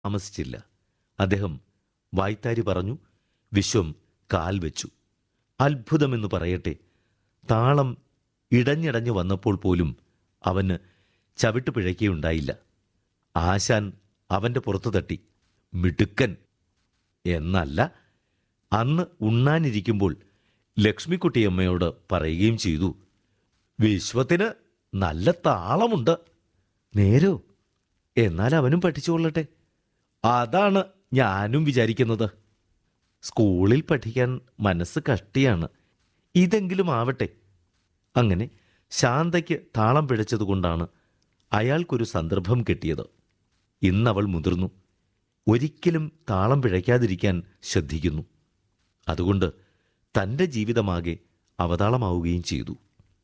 താമസിച്ചില്ല അദ്ദേഹം വായ്ത്താരി പറഞ്ഞു വിശ്വം കാൽ വെച്ചു അത്ഭുതമെന്ന് പറയട്ടെ താളം ഇടഞ്ഞിടഞ്ഞു വന്നപ്പോൾ പോലും അവന് ചവിട്ട് പിഴയ്ക്കുകയുണ്ടായില്ല ആശാൻ അവന്റെ പുറത്തു തട്ടി മിടുക്കൻ എന്നല്ല അന്ന് ഉണ്ണാനിരിക്കുമ്പോൾ ലക്ഷ്മിക്കുട്ടിയമ്മയോട് പറയുകയും ചെയ്തു വിശ്വത്തിന് നല്ല താളമുണ്ട് നേരോ എന്നാൽ അവനും പഠിച്ചുകൊള്ളട്ടെ അതാണ് ഞാനും വിചാരിക്കുന്നത് സ്കൂളിൽ പഠിക്കാൻ മനസ്സ് കഷ്ടിയാണ് ഇതെങ്കിലും ആവട്ടെ അങ്ങനെ ശാന്തയ്ക്ക് താളം പിഴച്ചതുകൊണ്ടാണ് അയാൾക്കൊരു സന്ദർഭം കിട്ടിയത് ഇന്നവൾ മുതിർന്നു ഒരിക്കലും താളം പിഴയ്ക്കാതിരിക്കാൻ ശ്രദ്ധിക്കുന്നു അതുകൊണ്ട് തൻ്റെ ജീവിതമാകെ അവതാളമാവുകയും ചെയ്തു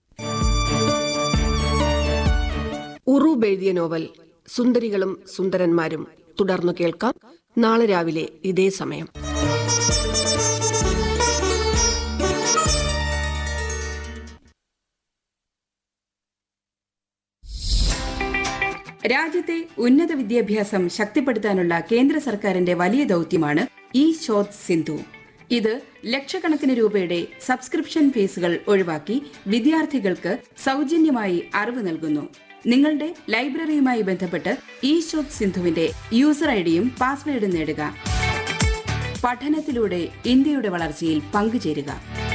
ഉറൂബ് എഴുതിയ നോവൽ സുന്ദരികളും സുന്ദരന്മാരും തുടർന്നു കേൾക്കാം നാളെ രാവിലെ ഇതേ സമയം രാജ്യത്തെ ഉന്നത വിദ്യാഭ്യാസം ശക്തിപ്പെടുത്താനുള്ള കേന്ദ്ര സർക്കാരിന്റെ വലിയ ദൗത്യമാണ് ഇ ശോധ് സിന്ധു ഇത് ലക്ഷക്കണക്കിന് രൂപയുടെ സബ്സ്ക്രിപ്ഷൻ ഫീസുകൾ ഒഴിവാക്കി വിദ്യാർത്ഥികൾക്ക് സൗജന്യമായി അറിവ് നൽകുന്നു നിങ്ങളുടെ ലൈബ്രറിയുമായി ബന്ധപ്പെട്ട് ഇ ശോധ് സിന്ധുവിന്റെ യൂസർ ഐഡിയും പാസ്വേഡും നേടുക പഠനത്തിലൂടെ ഇന്ത്യയുടെ വളർച്ചയിൽ പങ്കുചേരുക